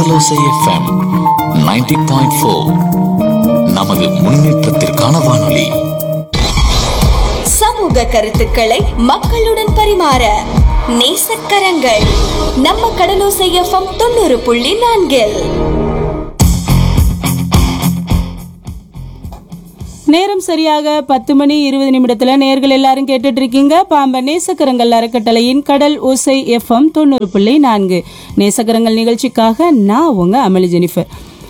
கடலோசை FM 90.4 point four நமது முன்னேற்றத்திற்கான வானொலி சமூக கருத்துக்களை மக்களுடன் பரிமாற நேசக்கரங்கள் நம்ம கடலோசை எஃப்எம் தொண்ணூறு புள்ளி நான்கில் நேரம் சரியாக பத்து மணி இருபது நிமிடத்துல நேர்கள் எல்லாரும் கேட்டுட்டு இருக்கீங்க பாம்பன் நேசக்கரங்கள் அறக்கட்டளையின் கடல் ஓசை எஃப்எம் தொண்ணூறு புள்ளி நான்கு நேசக்கரங்கள் நிகழ்ச்சிக்காக நான் உங்க அமளி ஜெனிஃபர்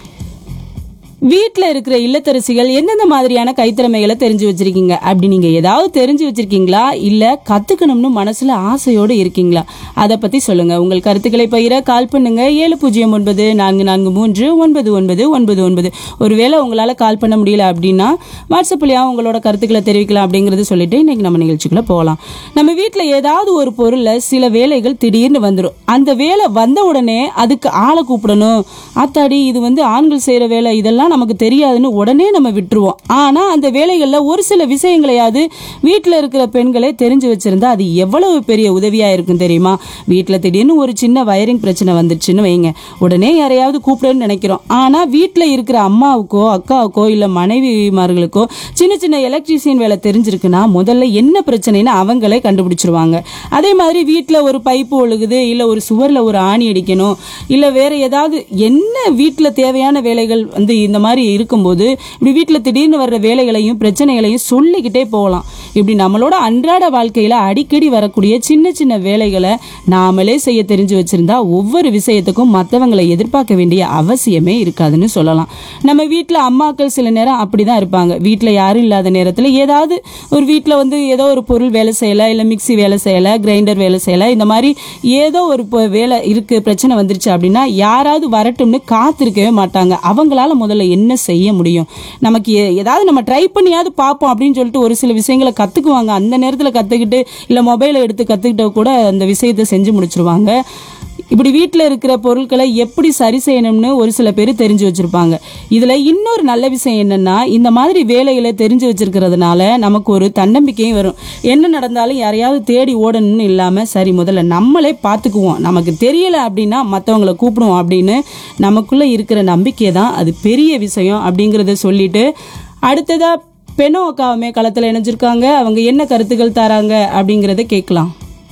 வீட்டில் இருக்கிற இல்லத்தரசிகள் எந்தெந்த மாதிரியான கைத்திறமைகளை தெரிஞ்சு வச்சிருக்கீங்க அப்படி நீங்க ஏதாவது தெரிஞ்சு வச்சிருக்கீங்களா இல்ல கத்துக்கணும்னு மனசுல ஆசையோடு இருக்கீங்களா அதை பத்தி சொல்லுங்க உங்கள் கருத்துக்களை பகிர கால் பண்ணுங்க ஏழு பூஜ்ஜியம் ஒன்பது நான்கு நான்கு மூன்று ஒன்பது ஒன்பது ஒன்பது ஒன்பது ஒருவேளை உங்களால கால் பண்ண முடியல அப்படின்னா வாட்ஸ்அப்லயா உங்களோட கருத்துக்களை தெரிவிக்கலாம் அப்படிங்கறத சொல்லிட்டு இன்னைக்கு நம்ம நிகழ்ச்சிக்குள்ள போகலாம் நம்ம வீட்டில் ஏதாவது ஒரு பொருள்ல சில வேலைகள் திடீர்னு வந்துடும் அந்த வேலை வந்த உடனே அதுக்கு ஆளை கூப்பிடணும் ஆத்தாடி இது வந்து ஆண்கள் செய்யற வேலை இதெல்லாம் நமக்கு தெரியாதுன்னு உடனே நம்ம விட்டுருவோம் ஆனா அந்த வேலைகள்ல ஒரு சில விஷயங்களையாவது வீட்டில் இருக்கிற பெண்களே தெரிஞ்சு வச்சிருந்தா அது எவ்வளவு பெரிய உதவியா இருக்கும் தெரியுமா வீட்டில் திடீர்னு ஒரு சின்ன வயரிங் பிரச்சனை வந்துருச்சுன்னு வைங்க உடனே யாரையாவது கூப்பிடுன்னு நினைக்கிறோம் ஆனா வீட்டில் இருக்கிற அம்மாவுக்கோ அக்காவுக்கோ இல்ல மனைவிமார்களுக்கோ சின்ன சின்ன எலக்ட்ரீசியன் வேலை தெரிஞ்சிருக்குன்னா முதல்ல என்ன பிரச்சனைன்னு அவங்களே கண்டுபிடிச்சிருவாங்க அதே மாதிரி வீட்டில் ஒரு பைப்பு ஒழுகுது இல்ல ஒரு சுவர்ல ஒரு ஆணி அடிக்கணும் இல்ல வேற ஏதாவது என்ன வீட்டில் தேவையான வேலைகள் வந்து இந்த மாதிரி இருக்கும்போது இப்படி வீட்டில் திடீர்னு வர்ற வேலைகளையும் பிரச்சனைகளையும் சொல்லிக்கிட்டே போகலாம் இப்படி நம்மளோட அன்றாட வாழ்க்கையில அடிக்கடி வரக்கூடிய சின்ன சின்ன வேலைகளை நாமளே செய்ய தெரிஞ்சு வச்சிருந்தா ஒவ்வொரு விஷயத்துக்கும் மற்றவங்களை எதிர்பார்க்க வேண்டிய அவசியமே இருக்காதுன்னு சொல்லலாம் நம்ம வீட்டில் அம்மாக்கள் சில நேரம் அப்படிதான் இருப்பாங்க வீட்டில் யாரும் இல்லாத நேரத்தில் ஏதாவது ஒரு வீட்டில் வந்து ஏதோ ஒரு பொருள் வேலை செய்யலை இல்லை மிக்ஸி வேலை செய்யலை கிரைண்டர் வேலை செய்யலை இந்த மாதிரி ஏதோ ஒரு பொ- வேலை இருக்கு பிரச்சனை வந்துருச்சு அப்படின்னா யாராவது வரட்டும்னு காத்திருக்கவே மாட்டாங்க அவங்களால முதல்ல என்ன செய்ய முடியும் நமக்கு எ- ஏதாவது நம்ம ட்ரை பண்ணியாவது பார்ப்போம் அப்படின்னு சொல்லிட்டு ஒரு சில விஷயங்களை கத்துக்குவாங்க அந்த நேரத்தில் கத்துக்கிட்டு இல்லை மொபைலை எடுத்து கத்துக்கிட்ட கூட அந்த விஷயத்தை செஞ்சு முடிச்சிருவாங்க இப்படி வீட்டில் இருக்கிற பொருட்களை எப்படி சரி செய்யணும்னு ஒரு சில பேர் தெரிஞ்சு வச்சிருப்பாங்க இதுல இன்னொரு நல்ல விஷயம் என்னன்னா இந்த மாதிரி வேலைகளை தெரிஞ்சு வச்சிருக்கிறதுனால நமக்கு ஒரு தன்னம்பிக்கையும் வரும் என்ன நடந்தாலும் யாரையாவது தேடி ஓடணும்னு இல்லாம சரி முதல்ல நம்மளே பார்த்துக்குவோம் நமக்கு தெரியல அப்படின்னா மற்றவங்களை கூப்பிடுவோம் அப்படின்னு நமக்குள்ள இருக்கிற நம்பிக்கை தான் அது பெரிய விஷயம் அப்படிங்கிறத சொல்லிட்டு அடுத்ததா பெனோ அக்காவுமே களத்தில் இணைஞ்சிருக்காங்க அவங்க என்ன கருத்துக்கள் தராங்க அப்படிங்கிறத கேட்கலாம்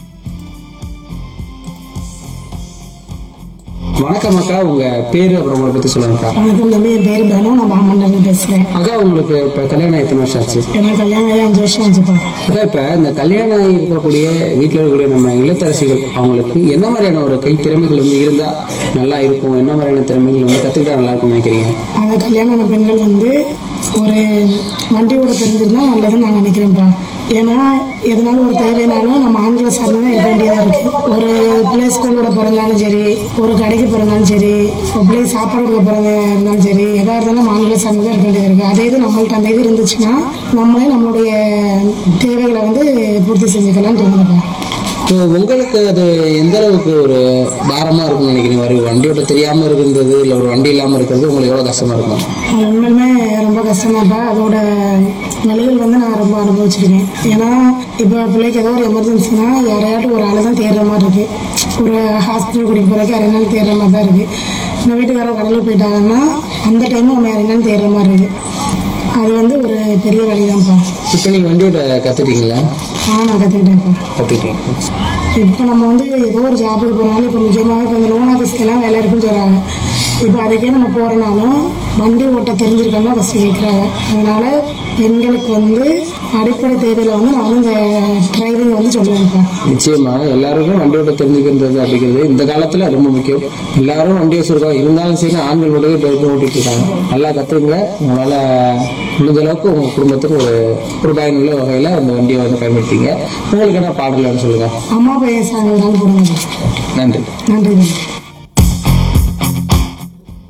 வணக்கம் அக்கா உங்க பேரு அப்புறம் உங்களை பத்தி சொல்லுங்கக்கா வணக்கம் தம்பி என் பேர் பேனு நான் மாமண்டலம் பேசுறேன் அக்கா உங்களுக்கு இப்ப கல்யாணம் எத்தனை வருஷம் ஆச்சு எனக்கு கல்யாணம் ஆகி அஞ்சு வருஷம் ஆச்சுப்பா அக்கா இப்ப இந்த கல்யாணம் ஆகி இருக்கக்கூடிய வீட்டுல இருக்கக்கூடிய நம்ம இல்லத்தரசிகள் அவங்களுக்கு என்ன மாதிரியான ஒரு கை திறமைகள் வந்து இருந்தா நல்லா இருக்கும் என்ன மாதிரியான திறமைகள் வந்து கத்துக்கிட்டா நல்லா இருக்கும்னு நினைக்கிறீங்க அந்த கல்யாணம் ஆன பெண்கள் வந்து ஒரு வண்டி ஓட தெரிஞ்சிருந்தா நல்லதுன்னு நான் நினைக்கிறேன்ப்பா ஏன்னா எதனாலும் ஒரு தேவைனாலும் நம்ம ஆண்களை சார்ந்து தான் இருக்க வேண்டியதாக இருக்கு ஒரு பிள்ளை ஸ்கூலோட பிறந்தாலும் சரி ஒரு கடைக்கு பிறந்தாலும் சரி ஒரு பிள்ளை சாப்பாடு கொடுக்க பிறந்த இருந்தாலும் சரி எதாக இருந்தாலும் நம்ம ஆண்களை சார்ந்து தான் இருக்க வேண்டியதாக இருக்கு அதே இது நம்மள்ட்ட அந்த இது இருந்துச்சுன்னா நம்மளே நம்மளுடைய தேவைகளை வந்து பூர்த்தி செஞ்சுக்கலாம்னு தோணுதுப்பா இப்போ உங்களுக்கு அது எந்த அளவுக்கு ஒரு பாரமா இருக்கும்னு நினைக்கிறீங்க ஒரு வண்டியோட தெரியாம இருக்கிறது இல்ல ஒரு வண்டி இல்லாம இருக்கிறது உங்களுக்கு எவ்வளவு கஷ்டமா இருக்கும் அது உண்மையுமே ரொம்ப கஷ்டமாப்பா அதோட நிலைகள் வந்து நான் ரொம்ப அனுபவிச்சிருக்கேன் ஏன்னா இப்போ பிள்ளைக்கு ஏதோ ஒரு எமர்ஜென்சினா யாரையாட்டும் ஒரு ஆளை தான் தேடுற மாதிரி இருக்கு ஒரு ஹாஸ்பிட்டல் கூட்டிகிட்டு போகிறதுக்கு அரை நாள் தேடுற மாதிரி தான் இருக்கு இந்த வீட்டுக்காரர் கடலுக்கு போயிட்டாங்கன்னா அந்த டைமும் நம்ம அரை நாள் தேடுற மாதிரி இருக்கு அது வந்து ஒரு பெரிய வழிதான்ப்பா இப்போ நீங்க வண்டியோட கத்துட்டீங்களா ஆ நான் கற்றுக்கிட்டேன்ப்பா கத்துட்டீங்க இப்போ நம்ம வந்து ஏதோ ஒரு ஜாபுக்கு போனாலும் இப்போ முக்கியமாக இப்போ இந்த லோன் ஆஃபீஸ்க்கெல்லாம் வேலை இருக்குன்னு சொல்கிறாங்க இப்போ அதுக்கே நம்ம போகிறனாலும் வண்டி ஓட்ட தெரிஞ்சிருக்கணும் தான் ஃபஸ்ட்டு கேட்குறாங்க அதனால பெண்களுக்கு வந்து அடிப்படை தேவையில வந்து நான் வந்து இந்த டிரைவிங் வந்து சொல்லுவேன்ப்பா நிச்சயமா எல்லாருக்கும் வண்டியோட தெரிஞ்சுக்கிறது அப்படிங்கிறது இந்த காலத்துல ரொம்ப முக்கியம் எல்லாரும் வண்டி வச்சிருக்கோம் இருந்தாலும் சரி ஆண்கள் மட்டுமே பைக் ஓட்டிட்டு இருக்காங்க நல்லா கத்துங்க உங்களால முடிஞ்ச அளவுக்கு உங்க குடும்பத்துக்கு ஒரு ஒரு பயனுள்ள வகையில அந்த வண்டியை வந்து பயன்படுத்திங்க உங்களுக்கு என்ன பாடலன்னு சொல்லுங்க அம்மா பையன் சாங்கிறதாலும் போடுங்க நன்றி நன்றி நன்றி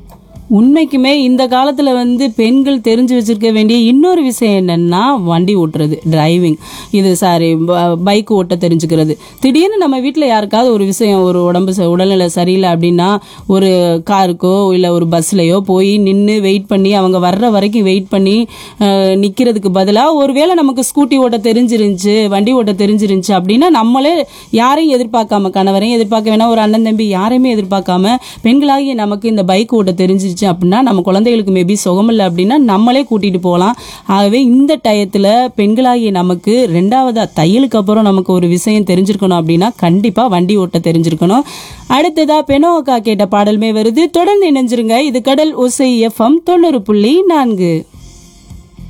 உண்மைக்குமே இந்த காலத்துல வந்து பெண்கள் தெரிஞ்சு வச்சிருக்க வேண்டிய இன்னொரு விஷயம் என்னன்னா வண்டி ஓட்டுறது டிரைவிங் இது சாரி பைக் ஓட்ட தெரிஞ்சுக்கிறது திடீர்னு நம்ம வீட்டில் யாருக்காவது ஒரு விஷயம் ஒரு உடம்பு ச- உடல்நிலை சரியில்லை அப்படின்னா ஒரு காருக்கோ இல்லை ஒரு பஸ்லையோ போய் நின்று வெயிட் பண்ணி அவங்க வர்ற வரைக்கும் வெயிட் பண்ணி அஹ், நிக்கிறதுக்கு பதிலாக ஒருவேளை நமக்கு ஸ்கூட்டி ஓட்ட தெரிஞ்சிருந்துச்சு வண்டி ஓட்ட தெரிஞ்சிருந்துச்சு அப்படின்னா நம்மளே யாரையும் எதிர்பார்க்காம கணவரையும் எதிர்பார்க்க வேணாம் ஒரு அண்ணன் தம்பி யாரையுமே எதிர்பார்க்காம பெண்களாகிய நமக்கு இந்த பைக் ஓட்ட தெரிஞ்சிருச்சு அப்படின்னா நம்ம குழந்தைகளுக்கு மேபி சுகமில்லை அப்படின்னா நம்மளே கூட்டிட்டு போகலாம் ஆகவே இந்த டயத்துல பெண்களாகிய நமக்கு ரெண்டாவதா தையலுக்கு அப்புறம் நமக்கு ஒரு விஷயம் தெரிஞ்சிருக்கணும் அப்படின்னா கண்டிப்பா வண்டி ஓட்ட தெரிஞ்சிருக்கணும் அடுத்ததா பெனோக்கா கேட்ட பாடலுமே வருது தொடர்ந்து இணைஞ்சிருங்க இது கடல் ஒசை எஃப்எம் தொண்ணூறு புள்ளி நான்கு